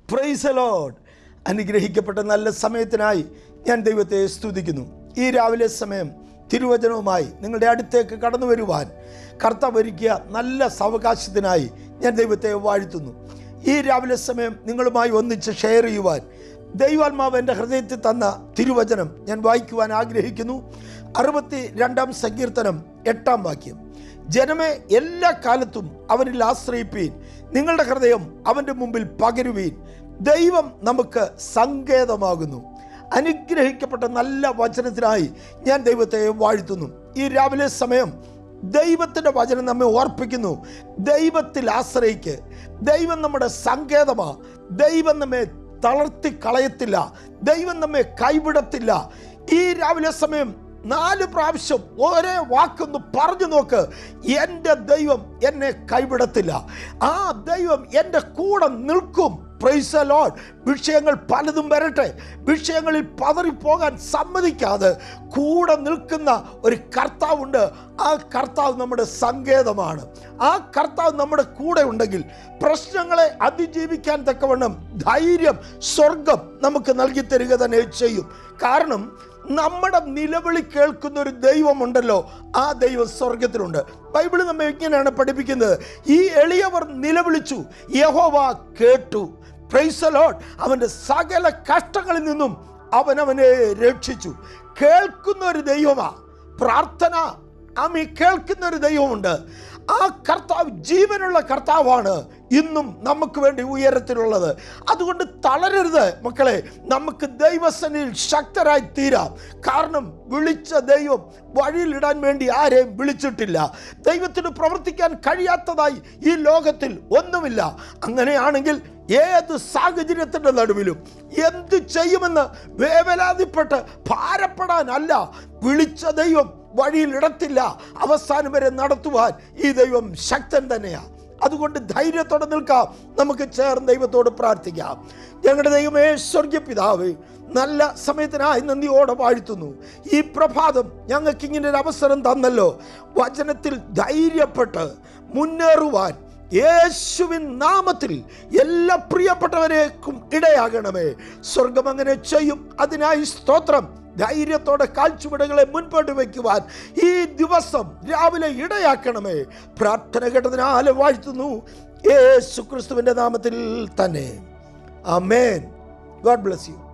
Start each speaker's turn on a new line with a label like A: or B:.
A: price load അനുഗ്രഹിക്കപ്പെട്ട നല്ല സമയത്തിനായി ഞാൻ ദൈവത്തെ സ്തുതിക്കുന്നു ഈ രാവിലെ സമയം തിരുവചനവുമായി നിങ്ങളുടെ അടുത്തേക്ക് കടന്നു വരുവാൻ കർത്താവ് ഒരുക്കിയ നല്ല സാവകാശത്തിനായി ഞാൻ ദൈവത്തെ വാഴ്ത്തുന്നു ഈ രാവിലെ സമയം നിങ്ങളുമായി ഒന്നിച്ച് ഷെയർ ചെയ്യുവാൻ ദൈവാത്മാവ് എൻ്റെ ഹൃദയത്തിൽ തന്ന തിരുവചനം ഞാൻ വായിക്കുവാൻ ആഗ്രഹിക്കുന്നു അറുപത്തി രണ്ടാം സങ്കീർത്തനം എട്ടാം വാക്യം ജനമേ എല്ലാ കാലത്തും അവനിൽ ആശ്രയിപ്പീൻ നിങ്ങളുടെ ഹൃദയം അവൻ്റെ മുമ്പിൽ പകരുവീൻ ദൈവം നമുക്ക് സങ്കേതമാകുന്നു അനുഗ്രഹിക്കപ്പെട്ട നല്ല വചനത്തിനായി ഞാൻ ദൈവത്തെ വാഴ്ത്തുന്നു ഈ രാവിലെ സമയം ദൈവത്തിൻ്റെ വചനം നമ്മെ ഓർപ്പിക്കുന്നു ദൈവത്തിൽ ആശ്രയിക്ക് ദൈവം നമ്മുടെ സങ്കേതമാ ദൈവം നമ്മെ തളർത്തി കളയത്തില്ല ദൈവം നമ്മെ കൈവിടത്തില്ല ഈ രാവിലെ സമയം നാല് പ്രാവശ്യം ഒരേ വാക്കൊന്ന് പറഞ്ഞു നോക്ക് എൻ്റെ ദൈവം എന്നെ കൈവിടത്തില്ല ആ ദൈവം എൻ്റെ കൂടെ നിൽക്കും പ്രൈസ് ലോഡ് വിഷയങ്ങൾ പലതും വരട്ടെ വിഷയങ്ങളിൽ പതറിപ്പോകാൻ സമ്മതിക്കാതെ കൂടെ നിൽക്കുന്ന ഒരു കർത്താവുണ്ട് ആ കർത്താവ് നമ്മുടെ സങ്കേതമാണ് ആ കർത്താവ് നമ്മുടെ കൂടെ ഉണ്ടെങ്കിൽ പ്രശ്നങ്ങളെ അതിജീവിക്കാൻ തക്കവണ്ണം ധൈര്യം സ്വർഗം നമുക്ക് നൽകി തരിക തന്നെ ചെയ്യും കാരണം നമ്മുടെ നിലവിളി കേൾക്കുന്ന ഒരു ദൈവമുണ്ടല്ലോ ആ ദൈവം സ്വർഗത്തിലുണ്ട് ബൈബിൾ നമ്മെ ഇങ്ങനെയാണ് പഠിപ്പിക്കുന്നത് ഈ എളിയവർ നിലവിളിച്ചു യഹോവ കേട്ടു പ്രൈസലോട്ട് അവൻ്റെ സകല കഷ്ടങ്ങളിൽ നിന്നും അവൻ അവനെ രക്ഷിച്ചു കേൾക്കുന്ന ഒരു ദൈവമാ പ്രാർത്ഥന ആമി കേൾക്കുന്ന ഒരു ദൈവമുണ്ട് ആ കർത്താവ് ജീവനുള്ള കർത്താവാണ് ഇന്നും നമുക്ക് വേണ്ടി ഉയരത്തിലുള്ളത് അതുകൊണ്ട് തളരരുത് മക്കളെ നമുക്ക് ദൈവസനിൽ ശക്തരായി തീരാം കാരണം വിളിച്ച ദൈവം വഴിയിലിടാൻ വേണ്ടി ആരെയും വിളിച്ചിട്ടില്ല ദൈവത്തിന് പ്രവർത്തിക്കാൻ കഴിയാത്തതായി ഈ ലോകത്തിൽ ഒന്നുമില്ല അങ്ങനെയാണെങ്കിൽ ഏത് സാഹചര്യത്തിൻ്റെ നടുവിലും എന്ത് ചെയ്യുമെന്ന് വേവലാതിപ്പെട്ട് ഭാരപ്പെടാനല്ല വിളിച്ച ദൈവം വഴിയിൽ ഇടത്തില്ല അവസാനം വരെ നടത്തുവാൻ ഈ ദൈവം ശക്തൻ തന്നെയാണ് അതുകൊണ്ട് ധൈര്യത്തോടെ നിൽക്കാം നമുക്ക് ചേർന്ന് ദൈവത്തോട് പ്രാർത്ഥിക്കാം ഞങ്ങളുടെ ദൈവമേ സ്വർഗീയ പിതാവ് നല്ല സമയത്തിനായി നന്ദിയോടെ വാഴ്ത്തുന്നു ഈ പ്രഭാതം ഞങ്ങൾക്ക് ഇങ്ങനെ ഒരു അവസരം തന്നല്ലോ വചനത്തിൽ ധൈര്യപ്പെട്ട് മുന്നേറുവാൻ യേശുവിൻ നാമത്തിൽ എല്ലാ പ്രിയപ്പെട്ടവരേക്കും ഇടയാകണമേ സ്വർഗം അങ്ങനെ ചെയ്യും അതിനായി സ്തോത്രം ധൈര്യത്തോടെ കാൽച്ചുവടുകളെ മുൻപോട്ട് വയ്ക്കുവാൻ ഈ ദിവസം രാവിലെ ഇടയാക്കണമേ പ്രാർത്ഥന കേട്ടതിനാലെ വാഴ്ത്തുന്നു യേശു ക്രിസ്തുവിൻ്റെ നാമത്തിൽ തന്നെ അമേൻ ഗോഡ് ബ്ലസ് യു